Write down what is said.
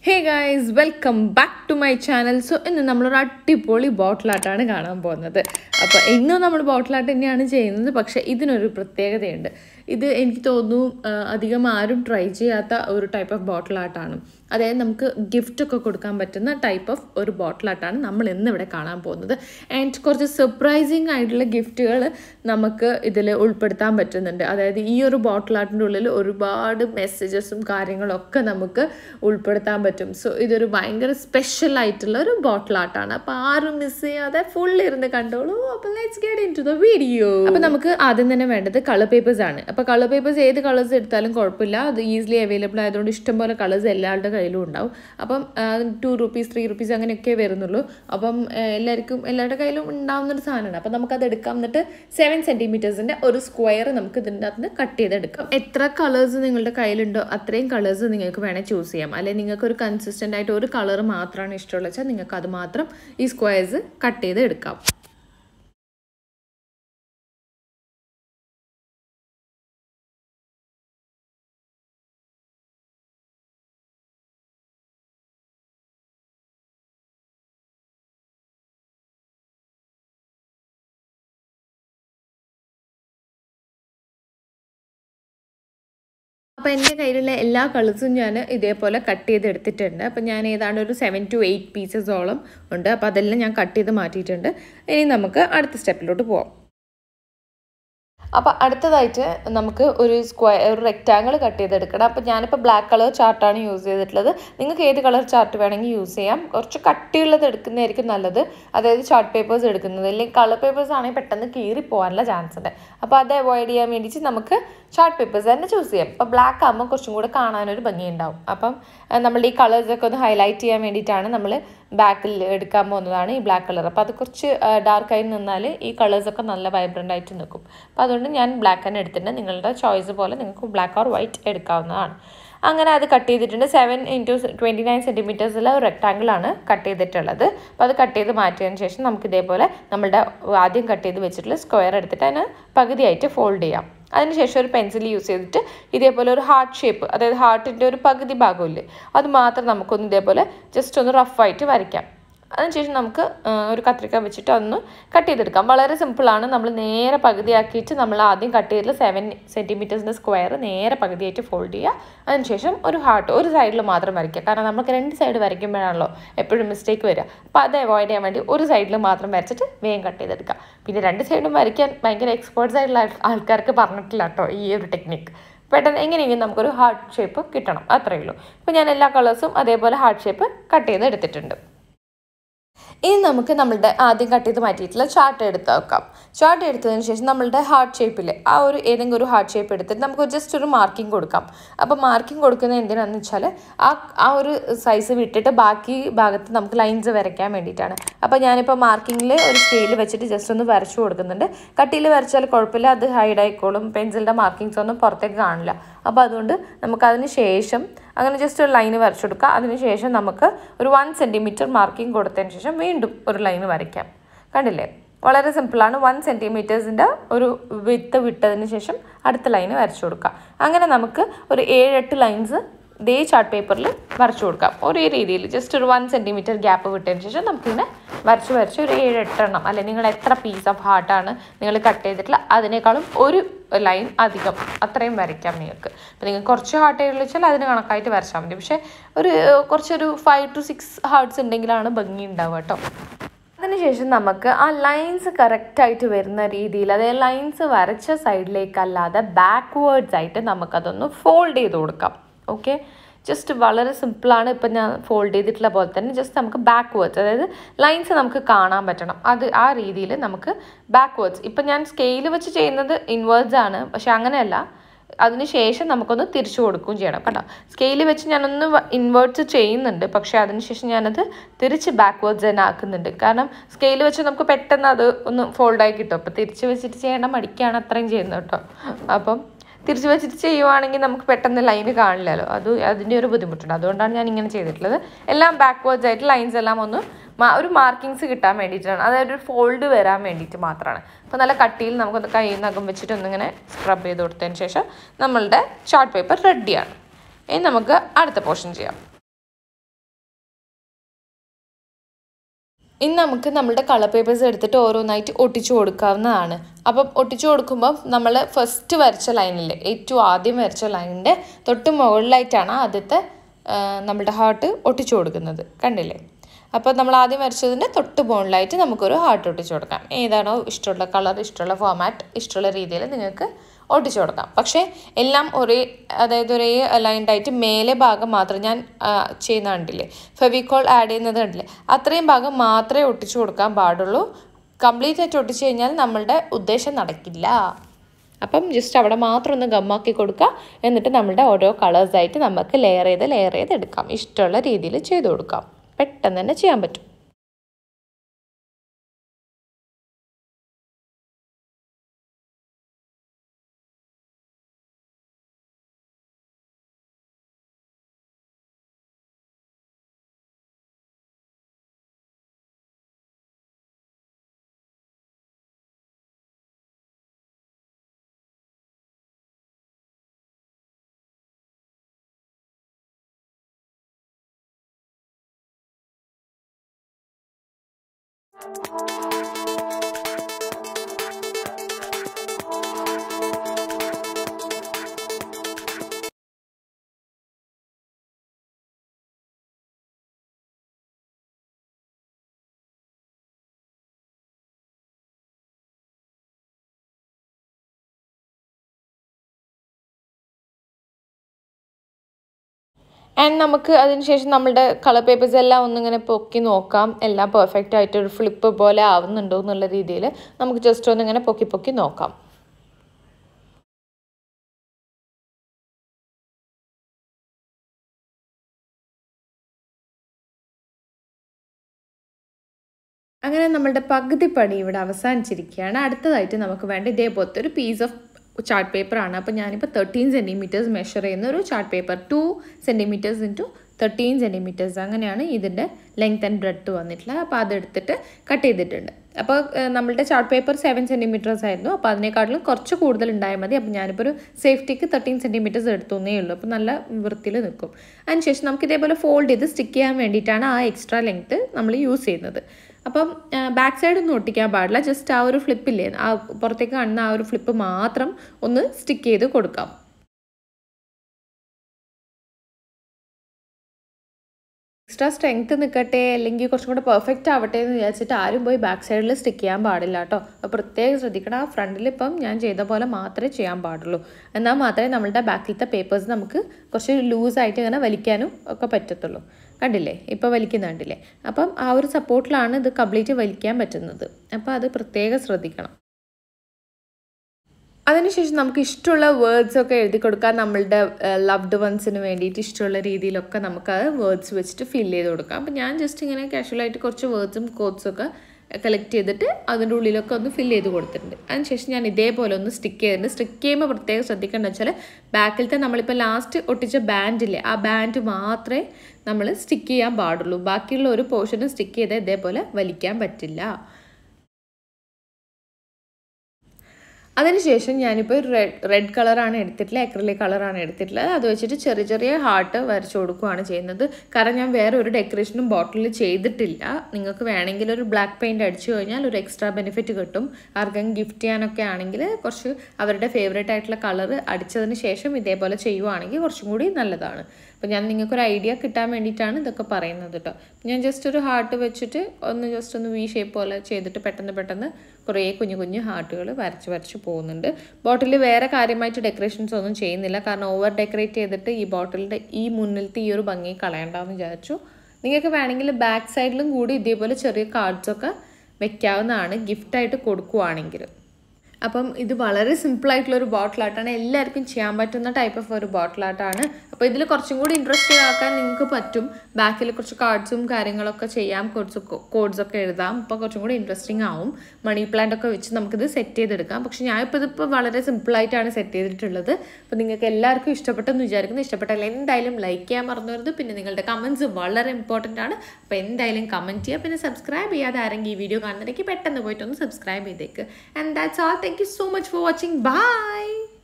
hey guys welcome back to my channel so ഇന്ന് നമ്മളൊരു അടിപൊളി ബോട്ടിലാട്ടാണ് കാണാൻ പോകുന്നത് അപ്പോൾ ഇന്നും നമ്മൾ ബോട്ടിലാട്ട് തന്നെയാണ് ചെയ്യുന്നത് പക്ഷേ ഇതിനൊരു പ്രത്യേകതയുണ്ട് ഇത് എനിക്ക് തോന്നുന്നു ആ, അധികം ആരും ട്രൈ ചെയ്യാത്ത ഒരു ടൈപ്പ് ഓഫ് ബോട്ടിലാട്ടാണ് അതായത് നമുക്ക് gift ഒക്കെ കൊടുക്കാൻ പറ്റുന്ന ടൈപ്പ് ഓഫ് ഒരു ബോട്ടിലാട്ടാണ് നമ്മൾ ഇന്ന് ഇവിടെ കാണാൻ പോകുന്നത് ആൻഡ് കുറച്ച് സർപ്രൈസിങ് ആയിട്ടുള്ള ഗിഫ്റ്റുകൾ നമുക്ക് ഇതിൽ ഉൾപ്പെടുത്താൻ പറ്റുന്നുണ്ട് അതായത് ഈ ഒരു ബോട്ടിലാട്ടിൻ്റെ ഉള്ളിൽ ഒരുപാട് മെസ്സേജസും കാര്യങ്ങളൊക്കെ നമുക്ക് ഉൾപ്പെടുത്താൻ പറ്റും സോ ഇതൊരു ഭയങ്കര സ്പെഷ്യൽ ആയിട്ടുള്ള ഒരു ബോട്ടിലാട്ടാണ് അപ്പോൾ ആരും മിസ് ചെയ്യാതെ ഫുൾ ഇരുന്ന് കണ്ടോളൂ അപ്പോൾ let's get into the video അപ്പോൾ നമുക്ക് ആദ്യം തന്നെ വേണ്ടത് കളർ പേപ്പേഴ്സ് ആണ് അപ്പോൾ കളർ പേപ്പേഴ്സ് ഏത് കളേഴ്സ് എടുത്താലും കുഴപ്പമില്ല അത് ഈസിലി അവൈലബിൾ ആയതുകൊണ്ട് ഇഷ്ടംപോലെ കളേഴ്സ് എല്ലാവരുടെ കയ്യിലും ഉണ്ടാവും അപ്പം ടു റുപ്പീസ് ത്രീ റുപ്പീസ് അങ്ങനെയൊക്കെ വരുന്നുള്ളൂ അപ്പം ആ, എല്ലാവർക്കും എല്ലാവരുടെ കയ്യിലും ഉണ്ടാവുന്ന ഒരു സാധനമാണ് അപ്പം നമുക്കത് എടുക്കാം എന്നിട്ട് സെവൻ സെൻറ്റിമീറ്റേഴ്സിൻ്റെ ഒരു സ്ക്വയർ നമുക്ക് ഇതിൻ്റെ അകത്ത് കട്ട് ചെയ്തെടുക്കാം എത്ര കളേഴ്സ് നിങ്ങളുടെ കയ്യിലുണ്ടോ അത്രയും കളേഴ്സ് നിങ്ങൾക്ക് വേണേൽ ചൂസ് ചെയ്യാം അല്ലെങ്കിൽ നിങ്ങൾക്ക് ഒരു കൺസിസ്റ്റൻ്റ് ആയിട്ട് ഒരു കളർ മാത്രമാണ് ഇഷ്ടമുള്ളത് വെച്ചാൽ നിങ്ങൾക്ക് അത് മാത്രം ഈ സ്ക്വയർസ് കട്ട് ചെയ്ത് എടുക്കാം അപ്പോൾ എൻ്റെ കയ്യിലുള്ള എല്ലാ കളേഴ്സും ഞാൻ ഇതേപോലെ കട്ട് ചെയ്ത് എടുത്തിട്ടുണ്ട് അപ്പോൾ ഞാൻ ഏതാണ്ട് ഒരു സെവൻ ടു എയ്റ്റ് പീസസോളം ഉണ്ട് അപ്പോൾ അതെല്ലാം ഞാൻ കട്ട് ചെയ്ത് മാറ്റിയിട്ടുണ്ട് ഇനി നമുക്ക് അടുത്ത സ്റ്റെപ്പിലോട്ട് പോവാം അപ്പോൾ അടുത്തതായിട്ട് നമുക്ക് ഒരു സ്ക്വയർ ഒരു റെക്റ്റാങ്കിൾ കട്ട് ചെയ്തെടുക്കണം അപ്പോൾ ഞാനിപ്പോൾ ബ്ലാക്ക് കളർ ചാർട്ടാണ് യൂസ് ചെയ്തിട്ടുള്ളത് നിങ്ങൾക്ക് ഏത് കളർ ചാർട്ട് വേണമെങ്കിൽ യൂസ് ചെയ്യാം കുറച്ച് കട്ടിയുള്ളത് എടുക്കുന്നതായിരിക്കും നല്ലത് അതായത് ചാർട്ട് പേപ്പേഴ്സ് എടുക്കുന്നത് അല്ലെങ്കിൽ കളർ പേപ്പേഴ്സ് ആണെങ്കിൽ പെട്ടെന്ന് കീറി പോകാനുള്ള ചാൻസ് ഉണ്ട് അപ്പോൾ അത് അവോയ്ഡ് ചെയ്യാൻ വേണ്ടിയിട്ട് നമുക്ക് ചാർട്ട് പേപ്പേഴ്സ് തന്നെ ചൂസ് ചെയ്യാം അപ്പോൾ ബ്ലാക്ക് ആകുമ്പോൾ കുറച്ചും കൂടെ കാണാനൊരു ഭംഗി ഉണ്ടാവും അപ്പം അഹ് നമ്മളുടെ ഈ കളേഴ്സൊക്കെ ഒന്ന് ഹൈലൈറ്റ് ചെയ്യാൻ വേണ്ടിയിട്ടാണ് നമ്മൾ ബാക്കിൽ എടുക്കാൻ പോകുന്നതാണ് ഈ ബ്ലാക്ക് കളർ അപ്പോൾ അത് കുറച്ച് ഡാർക്കായി നിന്നാൽ ഈ കളേഴ്സൊക്കെ നല്ല വൈബ്രൻ്റ് ആയിട്ട് നിൽക്കും അപ്പോൾ അതുകൊണ്ട് ഞാൻ ബ്ലാക്ക് തന്നെ എടുത്തിട്ടുണ്ട് നിങ്ങളുടെ ചോയ്സ് പോലെ നിങ്ങൾക്ക് ബ്ലാക്ക് ഓർ വൈറ്റ് എടുക്കാവുന്നതാണ് അങ്ങനെ അത് കട്ട് ചെയ്തിട്ടുണ്ട് സെവൻ ഇൻറ്റു ട്വൻറ്റി നയൻ സെൻറ്റിമീറ്റേഴ്സിലെ ഒരു റെക്ടാങ്കിളാണ് കട്ട് ചെയ്തിട്ടുള്ളത് അപ്പോൾ അത് കട്ട് ചെയ്ത് മാറ്റിയതിന് ശേഷം നമുക്ക് ഇതേപോലെ നമ്മളുടെ ആദ്യം കട്ട് ചെയ്ത് വെച്ചിട്ടുള്ള സ്ക്വയർ എടുത്തിട്ട് അതിന് പകുതിയായിട്ട് ഫോൾഡ് ചെയ്യാം അതിനുശേഷം ഒരു പെൻസിൽ യൂസ് ചെയ്തിട്ട് ഇതേപോലെ ഒരു ഹാർട്ട് ഷേപ്പ് അതായത് ഹാർട്ടിൻ്റെ ഒരു പകുതി ഭാഗമില്ലേ അത് മാത്രം നമുക്കൊന്ന് ഇതേപോലെ ജസ്റ്റ് ഒന്ന് റഫായിട്ട് വരയ്ക്കാം അതിനുശേഷം നമുക്ക് ആ, ഒരു കത്രിക വെച്ചിട്ട് അതൊന്ന് കട്ട് ചെയ്തെടുക്കാം വളരെ സിമ്പിളാണ് നമ്മൾ നേരെ പകുതിയാക്കിയിട്ട് നമ്മൾ ആദ്യം കട്ട് ചെയ്തിട്ടുള്ള സെവൻ സെൻറ്റിമീറ്റേഴ്സിൻ്റെ സ്ക്വയർ നേരെ പകുതിയായിട്ട് ഫോൾഡ് ചെയ്യുക അതിനുശേഷം ഒരു ഹാർട്ട് ഒരു സൈഡിൽ മാത്രം വരയ്ക്കുക കാരണം നമുക്ക് രണ്ട് സൈഡ് വരയ്ക്കുമ്പോഴാണല്ലോ എപ്പോഴും മിസ്റ്റേക്ക് വരിക അപ്പോൾ അത് അവോയ്ഡ് ചെയ്യാൻ വേണ്ടി ഒരു സൈഡിൽ മാത്രം വരച്ചിട്ട് വേഗം കട്ട് ചെയ്തെടുക്കുക പിന്നെ രണ്ട് സൈഡും വരയ്ക്കാൻ ഭയങ്കര എക്സ്പേർട്സ് ആയിട്ടുള്ള ആൾ- ആൾക്കാർക്ക് പറഞ്ഞിട്ടില്ല കേട്ടോ ഈ ഒരു ടെക്നിക്ക് പെട്ടെന്ന് എങ്ങനെയെങ്കിലും നമുക്കൊരു ഹാർട്ട് ഷേപ്പ് കിട്ടണം അത്രയേ ഉള്ളൂ അപ്പോൾ ഞാൻ എല്ലാ കളേഴ്സും അതേപോലെ ഹാർട്ട് ഷേപ്പ് കട്ട് ചെയ്ത് എടുത്തിട്ടുണ്ട് ഇനി നമുക്ക് നമ്മളുടെ ആദ്യം കട്ട് ചെയ്ത് മാറ്റിയിട്ടുള്ള ചാർട്ട് എടുത്ത് വെക്കാം ചാർട്ട് എടുത്തതിന് ശേഷം നമ്മളുടെ ഹാർട്ട് ഷേപ്പിൽ ആ ഒരു ഏതെങ്കിലും ഒരു ഹാർട്ട് ഷേപ്പ് എടുത്തിട്ട് നമുക്ക് ജസ്റ്റ് ഒരു മാർക്കിംഗ് കൊടുക്കാം അപ്പോൾ മാർക്കിംഗ് കൊടുക്കുന്നത് എന്തിനാണെന്ന് വെച്ചാൽ ആ ആ ഒരു സൈസ് വിട്ടിട്ട് ബാക്കി ഭാഗത്ത് നമുക്ക് ലൈൻസ് വരയ്ക്കാൻ വേണ്ടിയിട്ടാണ് അപ്പോൾ ഞാനിപ്പോൾ മാർക്കിങ്ങിൽ ഒരു സ്കെയിൽ വെച്ചിട്ട് ജസ്റ്റ് ഒന്ന് വരച്ചു കൊടുക്കുന്നുണ്ട് കട്ടിയിൽ വരച്ചാൽ കുഴപ്പമില്ല അത് ഹൈഡ് ആയിക്കോളും പെൻസിലിൻ്റെ മാർക്കിങ്സ് ഒന്നും പുറത്തേക്ക് കാണില്ല അപ്പോൾ അതുകൊണ്ട് നമുക്ക് അതിന് ശേഷം അങ്ങനെ ജസ്റ്റ് ഒരു ലൈന് വരച്ചു കൊടുക്കുക അതിനുശേഷം നമുക്ക് ഒരു വൺ സെൻറ്റിമീറ്റർ മാർക്കിംഗ് കൊടുത്തതിന് ശേഷം വീണ്ടും ഒരു ലൈന് വരയ്ക്കാം കണ്ടില്ലേ വളരെ സിമ്പിളാണ് വൺ സെൻറ്റിമീറ്റേഴ്സിൻ്റെ ഒരു വിത്ത് വിട്ടതിന് ശേഷം അടുത്ത ലൈന് വരച്ചു കൊടുക്കുക അങ്ങനെ നമുക്ക് ഒരു ഏഴെട്ട് ലൈൻസ് ഇതേ ചാർട്ട് പേപ്പറിൽ വരച്ചു കൊടുക്കാം ഒരേ രീതിയിൽ ജസ്റ്റ് ഒരു വൺ സെൻറ്റിമീറ്റർ ഗ്യാപ്പ് വിട്ടതിന് ശേഷം നമുക്കിങ്ങനെ വരച്ച് വരച്ച് ഒരു ഏഴ് എട്ടെണ്ണം അല്ലെങ്കിൽ നിങ്ങൾ എത്ര പീസ് ഓഫ് ഹാർട്ടാണ് നിങ്ങൾ കട്ട് ചെയ്തിട്ടുള്ള അതിനേക്കാളും ഒരു ലൈൻ അധികം അത്രയും വരയ്ക്കാം നിങ്ങൾക്ക് അപ്പോൾ നിങ്ങൾക്ക് കുറച്ച് ഹാർട്ട് ഉള്ളു വെച്ചാൽ അതിന് കണക്കായിട്ട് വരച്ചാൽ മതി പക്ഷേ ഒരു ഏഹ്, കുറച്ചൊരു ഫൈവ് ടു സിക്സ് ഹാർട്ട്സ് ഉണ്ടെങ്കിലാണ് ഭംഗി ഉണ്ടാവുക കേട്ടോ അതിനുശേഷം നമുക്ക് ആ ലൈൻസ് കറക്റ്റായിട്ട് വരുന്ന രീതിയിൽ അതായത് ലൈൻസ് വരച്ച സൈഡിലേക്കല്ലാതെ ബാക്ക്വേർഡ്സ് ആയിട്ട് നമുക്കതൊന്ന് ഫോൾഡ് ചെയ്ത് കൊടുക്കാം ഓക്കെ ജസ്റ്റ് വളരെ സിമ്പിളാണ് ഇപ്പം ഞാൻ ഫോൾഡ് ചെയ്തിട്ടുള്ള പോലെ തന്നെ ജസ്റ്റ് നമുക്ക് ബാക്ക്വേർഡ്സ് അതായത് ലൈൻസ് നമുക്ക് കാണാൻ പറ്റണം അത് ആ രീതിയിൽ നമുക്ക് ബാക്ക്വേർഡ്സ് ഇപ്പം ഞാൻ സ്കെയിൽ വെച്ച് ചെയ്യുന്നത് ഇൻവേർഡ്സ് ആണ് പക്ഷെ അങ്ങനെയല്ല അതിനുശേഷം നമുക്കൊന്ന് തിരിച്ചു കൊടുക്കുകയും ചെയ്യണം കേട്ടോ സ്കെയിൽ വെച്ച് ഞാനൊന്ന് ഇൻവേർട്സ് ചെയ്യുന്നുണ്ട് പക്ഷേ അതിനുശേഷം ഞാനത് തിരിച്ച് ബാക്ക്വേർഡ്സ് തന്നെ ആക്കുന്നുണ്ട് കാരണം സ്കെയിൽ വെച്ച് നമുക്ക് പെട്ടെന്ന് അത് ഒന്ന് ഫോൾഡായി കിട്ടും അപ്പോൾ തിരിച്ച് വെച്ചിട്ട് ചെയ്യേണ്ട മടിക്കാണ് അത്രയും ചെയ്യുന്നത് കേട്ടോ അപ്പം തിരിച്ച് വെച്ചിട്ട് ചെയ്യുവാണെങ്കിൽ നമുക്ക് പെട്ടെന്ന് ലൈന് കാണില്ലല്ലോ അത് അതിൻ്റെ ഒരു ബുദ്ധിമുട്ടുണ്ട് അതുകൊണ്ടാണ് ഞാൻ ഇങ്ങനെ ചെയ്തിട്ടുള്ളത് എല്ലാം ബാക്ക്വേർഡ്സ് ആയിട്ട് ലൈൻസ് എല്ലാം ഒന്ന് മാ- ഒരു മാർക്കിങ്സ് കിട്ടാൻ വേണ്ടിയിട്ടാണ് അതായത് ഒരു ഫോൾഡ് വരാൻ വേണ്ടിയിട്ട് മാത്രമാണ് അപ്പോൾ നല്ല കട്ടിയിൽ നമുക്കൊന്ന് കൈ നഖം വെച്ചിട്ട് ഒന്നിങ്ങനെ സ്ക്രബ് ചെയ്ത് കൊടുത്തതിന് ശേഷം നമ്മളുടെ ചാർട്ട് പേപ്പർ റെഡിയാണ് ഇനി നമുക്ക് അടുത്ത പോർഷൻ ചെയ്യാം ഇനി നമുക്ക് നമ്മുടെ കളർ പേപ്പേഴ്സ് എടുത്തിട്ട് ഓരോന്നായിട്ട് ഒട്ടിച്ചു കൊടുക്കാവുന്നതാണ് അപ്പം ഒട്ടിച്ചു കൊടുക്കുമ്പോൾ നമ്മൾ ഫസ്റ്റ് വരച്ച ലൈനിൽ ഏറ്റവും ആദ്യം വരച്ച ലൈനിൻ്റെ തൊട്ട് മുകളിലായിട്ടാണ് ആദ്യത്തെ ആ, നമ്മുടെ ഹാർട്ട് ഒട്ടിച്ചു കൊടുക്കുന്നത് കണ്ടില്ലേ അപ്പോൾ നമ്മൾ ആദ്യം വരച്ചതിൻ്റെ തൊട്ട് മുകളിലായിട്ട് നമുക്കൊരു ഹാർട്ട് ഒട്ടിച്ചു കൊടുക്കാം ഏതാണോ ഇഷ്ടമുള്ള കളർ ഇഷ്ടമുള്ള ഫോമാറ്റ് ഇഷ്ടമുള്ള രീതിയിൽ നിങ്ങൾക്ക് ഒട്ടിച്ചു കൊടുക്കാം പക്ഷേ എല്ലാം ഒരേ അതായത് ഒരേ അലൈൻഡ് ആയിട്ട് മേലെ ഭാഗം മാത്രം ഞാൻ ആ, ചെയ്യുന്ന കണ്ടില്ലേ ഫെവിക്കോൾ ആഡ് ചെയ്യുന്നത് കണ്ടില്ലേ അത്രയും ഭാഗം മാത്രമേ ഒട്ടിച്ചു കൊടുക്കാൻ പാടുള്ളൂ കംപ്ലീറ്റ് ആയിട്ട് ഒട്ടിച്ചു കഴിഞ്ഞാൽ നമ്മളുടെ ഉദ്ദേശം നടക്കില്ല അപ്പം ജസ്റ്റ് അവിടെ മാത്രം ഒന്ന് ഗമ്മാക്കി കൊടുക്കുക എന്നിട്ട് നമ്മുടെ ഓരോ കളേഴ്സായിട്ട് നമുക്ക് ലെയർ ചെയ്ത് ലെയർ ചെയ്ത് എടുക്കാം ഇഷ്ടമുള്ള രീതിയിൽ ചെയ്ത് കൊടുക്കാം പെട്ടെന്ന് തന്നെ ചെയ്യാൻ പറ്റും ആൻഡ് നമുക്ക് അതിനുശേഷം നമ്മുടെ കളർ പേപ്പേഴ്സ് എല്ലാം ഒന്നിങ്ങനെ പൊക്കി നോക്കാം എല്ലാം പെർഫെക്റ്റ് ആയിട്ട് ഒരു ഫ്ലിപ്പ് പോലെ ആവുന്നുണ്ടോ എന്നുള്ള രീതിയിൽ നമുക്ക് ജസ്റ്റ് ഒന്നിങ്ങനെ പൊക്കി പൊക്കി നോക്കാം അങ്ങനെ നമ്മളുടെ പകുതി പണി ഇവിടെ അവസാനിച്ചിരിക്കുകയാണ് അടുത്തതായിട്ട് നമുക്ക് വേണ്ട ഇതേപോലത്തെ ഒരു പീസ് ഓഫ് ചാർട്ട് പേപ്പർ ആണ് അപ്പോൾ ഞാനിപ്പോൾ തേർട്ടീൻ സെൻറ്റിമീറ്റേഴ്സ് മെഷർ ചെയ്യുന്ന ഒരു chart paper two centimetres into thirteen centimetres അങ്ങനെയാണ് ഇതിൻ്റെ ലെങ്ത് ആൻഡ് ബ്രെഡ്ത്ത് വന്നിട്ടുള്ളത് അപ്പോൾ അതെടുത്തിട്ട് കട്ട് ചെയ്തിട്ടുണ്ട് അപ്പോൾ ഏഹ്, നമ്മളുടെ ചാർട്ട് പേപ്പർ സെവൻ സെൻറ്റിമീറ്റേഴ്സ് ആയിരുന്നു അപ്പോൾ അതിനേക്കാട്ടിലും കുറച്ച് കൂടുതൽ ഉണ്ടായാൽ മതി അപ്പോൾ ഞാനിപ്പോൾ ഒരു സേഫ്റ്റിക്ക് തേർട്ടീൻ സെൻറ്റിമീറ്റേഴ്സ് എടുത്തുന്നേ ഉള്ളൂ അപ്പോൾ നല്ല വൃത്തിയിൽ നിൽക്കും അതിനുശേഷം നമുക്ക് ഇതേപോലെ ഫോൾഡ് ചെയ്ത് സ്റ്റിക്ക് ചെയ്യാൻ വേണ്ടിയിട്ടാണ് ആ എക്സ്ട്രാ ലെങ്ത്ത് നമ്മൾ യൂസ് ചെയ്യുന്നത് അപ്പം ബാക്ക് സൈഡ് ഒന്നും ഒട്ടിക്കാൻ പാടില്ല ജസ്റ്റ് ആ ഒരു ഫ്ലിപ്പില്ലേ ആ പുറത്തേക്ക് കാണുന്ന ആ ഒരു ഫ്ലിപ്പ് മാത്രം ഒന്ന് സ്റ്റിക്ക് ചെയ്ത് കൊടുക്കാം എക്സ്ട്രാ സ്ട്രെങ്ത് നിൽക്കട്ടെ അല്ലെങ്കിൽ കുറച്ചും കൂടെ പെർഫെക്റ്റ് ആവട്ടെ എന്ന് വിചാരിച്ചിട്ട് ആരും പോയി ബാക്ക് സൈഡിൽ സ്റ്റിക്ക് ചെയ്യാൻ പാടില്ല കേട്ടോ അപ്പോൾ പ്രത്യേകം ശ്രദ്ധിക്കണം ആ ഫ്രണ്ടിൽ ഇപ്പം ഞാൻ ചെയ്ത പോലെ മാത്രമേ ചെയ്യാൻ പാടുള്ളൂ എന്നാൽ മാത്രമേ നമ്മളുടെ ബാക്കിലത്തെ പേപ്പേഴ്സ് നമുക്ക് കുറച്ച് ലൂസായിട്ട് ഇങ്ങനെ വലിക്കാനും ഒക്കെ പറ്റത്തുള്ളൂ കണ്ടില്ലേ ഇപ്പോൾ വലിക്കുന്ന കണ്ടില്ലേ അപ്പം ആ ഒരു സപ്പോർട്ടിലാണ് ഇത് കംപ്ലീറ്റ് വലിക്കാൻ പറ്റുന്നത് അപ്പോൾ അത് പ്രത്യേകം ശ്രദ്ധിക്കണം അതിനുശേഷം നമുക്ക് ഇഷ്ടമുള്ള വേർഡ്സ് ഒക്കെ എഴുതി കൊടുക്കാൻ നമ്മളുടെ ലവ്ഡ് വൺസിന് വേണ്ടിയിട്ട് ഇഷ്ടമുള്ള രീതിയിലൊക്കെ നമുക്ക് അത് വേർഡ്സ് വെച്ചിട്ട് ഫില്ല് ചെയ്ത് കൊടുക്കാം അപ്പം ഞാൻ ജസ്റ്റ് ഇങ്ങനെ കാഷ്വലായിട്ട് കുറച്ച് വേർഡ്സും കോഡ്സും ഒക്കെ കളക്ട് ചെയ്തിട്ട് അതിൻ്റെ ഉള്ളിലൊക്കെ ഒന്ന് ഫില്ല് ചെയ്ത് കൊടുത്തിട്ടുണ്ട് അതിനുശേഷം ഞാൻ ഇതേപോലെ ഒന്ന് സ്റ്റിക്ക് ചെയ്തിട്ടുണ്ട് സ്റ്റിക്ക് ചെയ്യുമ്പോൾ പ്രത്യേകം ശ്രദ്ധിക്കേണ്ടത് വെച്ചാൽ ബാക്കിലത്തെ നമ്മളിപ്പോൾ ലാസ്റ്റ് ഒട്ടിച്ച ബാൻഡില്ലേ ആ ബാൻഡ് മാത്രമേ നമ്മൾ സ്റ്റിക്ക് ചെയ്യാൻ പാടുള്ളൂ ബാക്കിയുള്ള ഒരു പോർഷനും സ്റ്റിക്ക് ചെയ്താൽ ഇതേപോലെ വലിക്കാൻ പറ്റില്ല അതിനുശേഷം ഞാനിപ്പോൾ ഒരു റെഡ് റെഡ് കളറാണ് എടുത്തിട്ടുള്ളത് അക്രലിക് കളറാണ് എടുത്തിട്ടുള്ളത് അത് വെച്ചിട്ട് ചെറിയ ചെറിയ ഹാർട്ട് വരച്ചു കൊടുക്കുകയാണ് ചെയ്യുന്നത് കാരണം ഞാൻ വേറെ ഒരു ഡെക്കറേഷനും ബോട്ടിലിൽ ചെയ്തിട്ടില്ല നിങ്ങൾക്ക് വേണമെങ്കിൽ ഒരു ബ്ലാക്ക് പെയിൻറ് അടിച്ചു കഴിഞ്ഞാൽ ഒരു എക്സ്ട്രാ ബെനിഫിറ്റ് കിട്ടും ആർക്കെങ്കിലും ഗിഫ്റ്റ് ചെയ്യാനൊക്കെ ആണെങ്കിൽ കുറച്ച് അവരുടെ ഫേവറേറ്റ് ആയിട്ടുള്ള കളർ അടിച്ചതിന് ശേഷം ഇതേപോലെ ചെയ്യുവാണെങ്കിൽ കുറച്ചും കൂടി നല്ലതാണ് അപ്പോൾ ഞാൻ നിങ്ങൾക്കൊരു ഐഡിയ കിട്ടാൻ വേണ്ടിയിട്ടാണ് ഇതൊക്കെ പറയുന്നത് കേട്ടോ ഞാൻ ജസ്റ്റ് ഒരു ഹാർട്ട് വെച്ചിട്ട് ഒന്ന് ജസ്റ്റ് ഒന്ന് വി ഷേപ്പ് പോലെ ചെയ്തിട്ട് പെട്ടെന്ന് പെട്ടെന്ന് കുറേ കുഞ്ഞു കുഞ്ഞു ഹാർട്ടുകൾ വരച്ച് വരച്ച് പോകുന്നുണ്ട് ബോട്ടിൽ വേറെ കാര്യമായിട്ട് ഡെക്കറേഷൻസ് ഒന്നും ചെയ്യുന്നില്ല കാരണം ഓവർ ഡെക്കറേറ്റ് ചെയ്തിട്ട് ഈ ബോട്ടിലിൻ്റെ ഈ മുന്നിലത്തെ ഈ ഒരു ഭംഗി കളയണ്ടെന്ന് വിചാരിച്ചു നിങ്ങൾക്ക് വേണമെങ്കിൽ ബാക്ക് സൈഡിലും കൂടി ഇതേപോലെ ചെറിയ കാർഡ്സൊക്കെ വെക്കാവുന്നതാണ് ഗിഫ്റ്റായിട്ട് കൊടുക്കുവാണെങ്കിൽ അപ്പം ഇത് വളരെ സിമ്പിളായിട്ടുള്ള ഒരു ബോട്ടിലാട്ടാണ് എല്ലാവർക്കും ചെയ്യാൻ പറ്റുന്ന ടൈപ്പ് ഓഫ് ഒരു ബോട്ടിലാട്ടാണ് അപ്പോൾ ഇതിൽ കുറച്ചും കൂടി ഇൻട്രസ്റ്റിംഗ് ആക്കാൻ നിങ്ങൾക്ക് പറ്റും ബാക്കിൽ കുറച്ച് കാർഡ്സും കാര്യങ്ങളൊക്കെ ചെയ്യാം കുറച്ച് കോഡ്സ് ഒക്കെ എഴുതാം അപ്പോൾ കുറച്ചും കൂടി ഇൻട്രസ്റ്റിംഗ് ആവും മണി പ്ലാന്റ് ഒക്കെ വെച്ച് നമുക്കിത് സെറ്റ് ചെയ്തെടുക്കാം പക്ഷെ ഞാനിപ്പോൾ ഇതിപ്പോൾ വളരെ സിമ്പിളായിട്ടാണ് സെറ്റ് ചെയ്തിട്ടുള്ളത് അപ്പോൾ നിങ്ങൾക്ക് എല്ലാവർക്കും ഇഷ്ടപ്പെട്ടെന്ന് വിചാരിക്കുന്നു ഇഷ്ടപ്പെട്ടാൽ എന്തായാലും ലൈക്ക് ചെയ്യാൻ മറന്നു പിന്നെ നിങ്ങളുടെ കമൻസ് വളരെ ഇമ്പോർട്ടൻ്റ് ആണ് അപ്പോൾ എന്തായാലും കമൻറ്റ് ചെയ്യുക പിന്നെ സബ്സ്ക്രൈബ് ചെയ്യാതെ ആരെങ്കിലും ഈ വീഡിയോ കാണുന്നതിലേക്ക് പെട്ടെന്ന് പോയിട്ട് ഒന്ന് സബ്സ്ക്രൈബ് ചെയ്തേക്ക് and that's all thank you so much for watching by